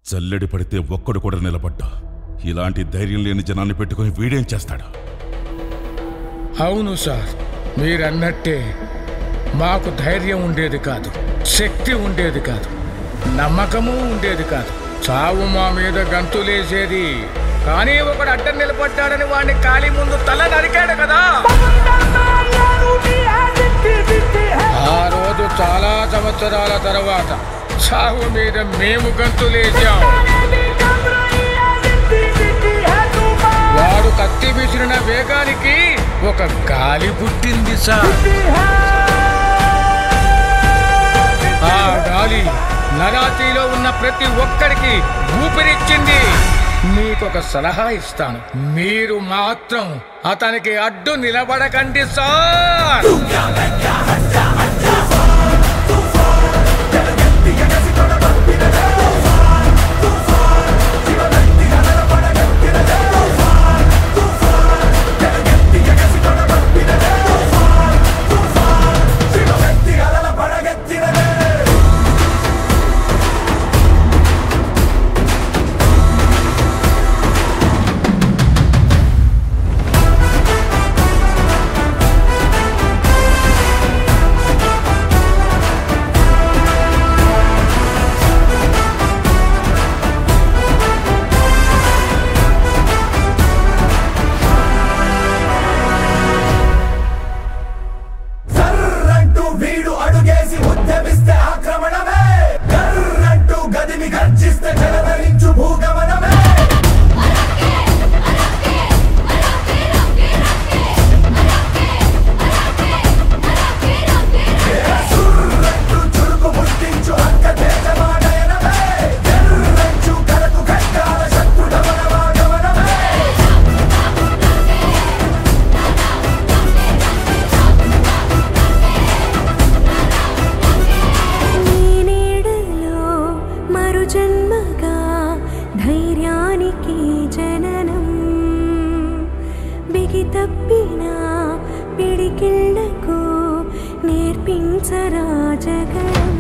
జల్లెడి పడితే ఒక్కడు కూడా నిలబడ్డా ఇలాంటి ధైర్యం లేని జనాన్ని పెట్టుకుని వీడేం చేస్తాడు అవును సార్ మీరన్నట్టే మాకు ధైర్యం ఉండేది కాదు శక్తి ఉండేది కాదు నమ్మకము ఉండేది కాదు చావు మా మీద గంతులేసేది కానీ ఒకడు అడ్డం నిలబడ్డాడని వాడిని ఖాళీ ముందు తల నరికాడు కదా ఆ రోజు చాలా సంవత్సరాల తర్వాత చావు మీద మేము గంతులేసాం వాడు కత్తి విసిరిన వేగానికి ఒక గాలి పుట్టింది సార్ ఆ గాలి నరాతిలో ఉన్న ప్రతి ఒక్కరికి ఊపిరిచ్చింది మీకొక సలహా ఇస్తాను మీరు మాత్రం అతనికి అడ్డు నిలబడకండి సార్ సర్రంటూ వీడు అడుగేసి ఉద్యమిస్తే ఆక్రమణమే కర్రంటూ గదిమి గర్జిస్తే జలధరించు భూగమనమే సుర్రంటూ చురుకు ముట్టించు అక్క తేజమానయనమే ఎర్రంచు కరకు కట్టాల శత్రుడమనవాగమనమే నీ నీడలో మరు జన్మగా ధైర్యానికి జననం బిగి తప్పిన పిడికిళ్లకు నేర్పించరా జగనం